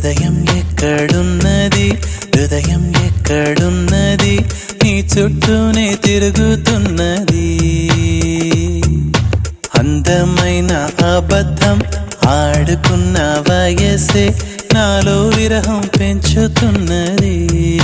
హృదయం ఎక్కడున్నది హృదయం ఎక్కడున్నది నీ చుట్టూనే తిరుగుతున్నది అందమైన అబద్ధం ఆడుకున్న వయసే నాలో విరహం పెంచుతున్నది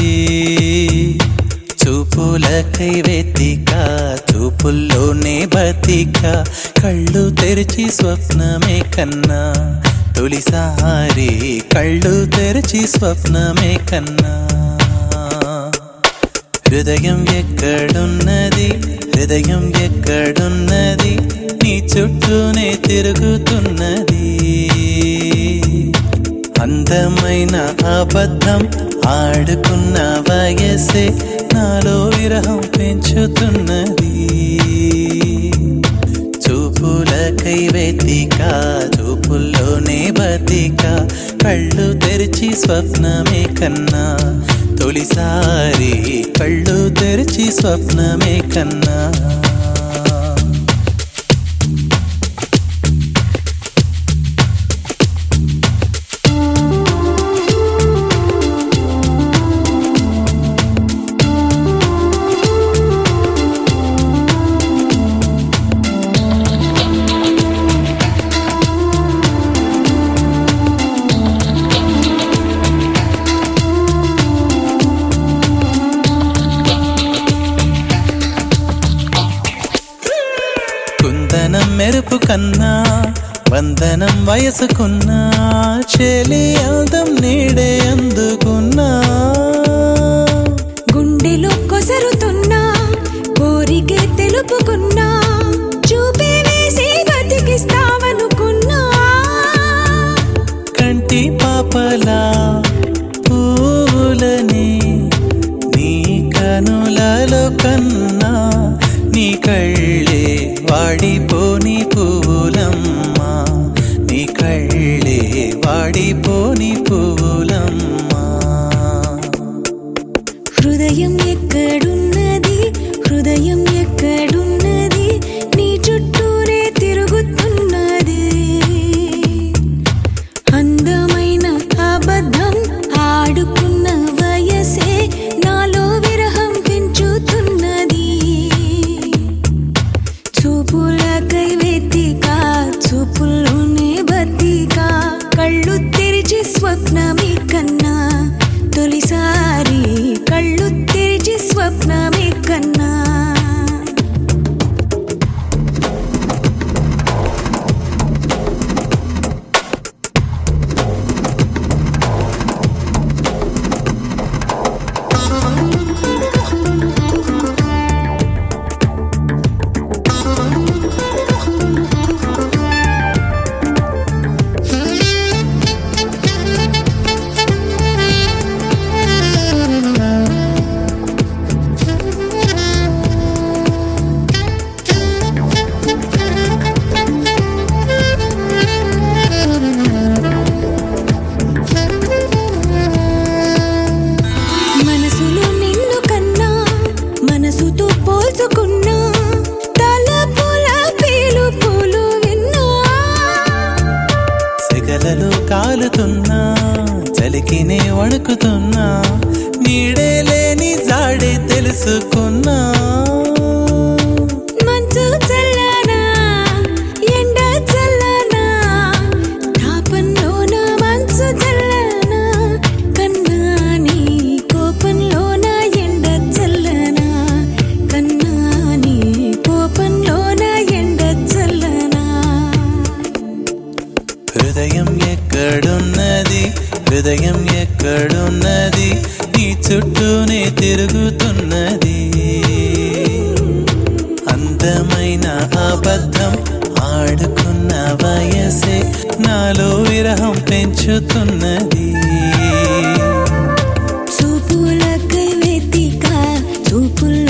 చూపులకై వెతిక చూపుల్లోనే బతిక కళ్ళు తెరిచి స్వప్నమే కన్నా తొలిసారి కళ్ళు తెరిచి స్వప్నమే కన్నా హృదయం ఎక్కడున్నది హృదయం ఎక్కడున్నది నీ చుట్టూనే తిరుగుతున్నది అందమైన అబద్ధం ఆడుకున్న వయసే నాలో విరహం పెంచుతున్నది చూపులకై వెతిక చూపుల్లోనే బతిక కళ్ళు తెరిచి స్వప్నమే కన్నా తొలిసారి కళ్ళు తెరిచి స్వప్నమే కన్నా కుందనం మెరుపు కన్నా వందనం వయసుకున్నా చెలి అందం నీడే అందుకున్నా గుండెలో కొసరుతున్నా కోరికే తెలుపుకున్నా చూపే వేసి బతికిస్తావనుకున్నా కంటి పాపలా పూలని నీ కనులలో కన్నా నీ కళ్ళే వాడిపోని పూలమ్మా నీ కళ్ళే వాడిపోని పూలమ్మా హృదయం ఎక్కడున్నది హృదయం ఎక్కడున్నది నీ చుట్టూరే తిరుగుతున్నది అందమైన అబద్ధం ఆడుకున్న వయసే నాలో విరహం పెంచుతున్నది చూపులకై వెతిక చూపుల్లోనే బతిక కళ్ళు తెరిచి స్వప్నమే కన్నా తొలిసారి కళ్ళు తెరిచి స్వప్నమే కన్నా మనసులో నిన్ను కన్నా మనసుతో పోల్చుకున్నా తలపుల పిలుపులు విన్నా సెగలలో కాలుతున్నా చలికినే వణుకుతున్నా నీడే లేని జాడే తెలుసుకున్నా మంచు చల్లనా ఎండ చల్లనా తాపంలోన మంచు చల్లనా కన్నా నీ కోపంలోన ఎండ చల్లనా కన్నా నీ కోపంలోన ఎండ చల్లనా హృదయం ఎక్కడున్నది హృదయం ఎక్కడున్నది నీ చుట్టూనే తిరుగుతున్నది అందమైన అబద్ధం ఆడుకున్న వయసే నాలో విరహం పెంచుతున్నది చూపులకై వెతిక చూపుల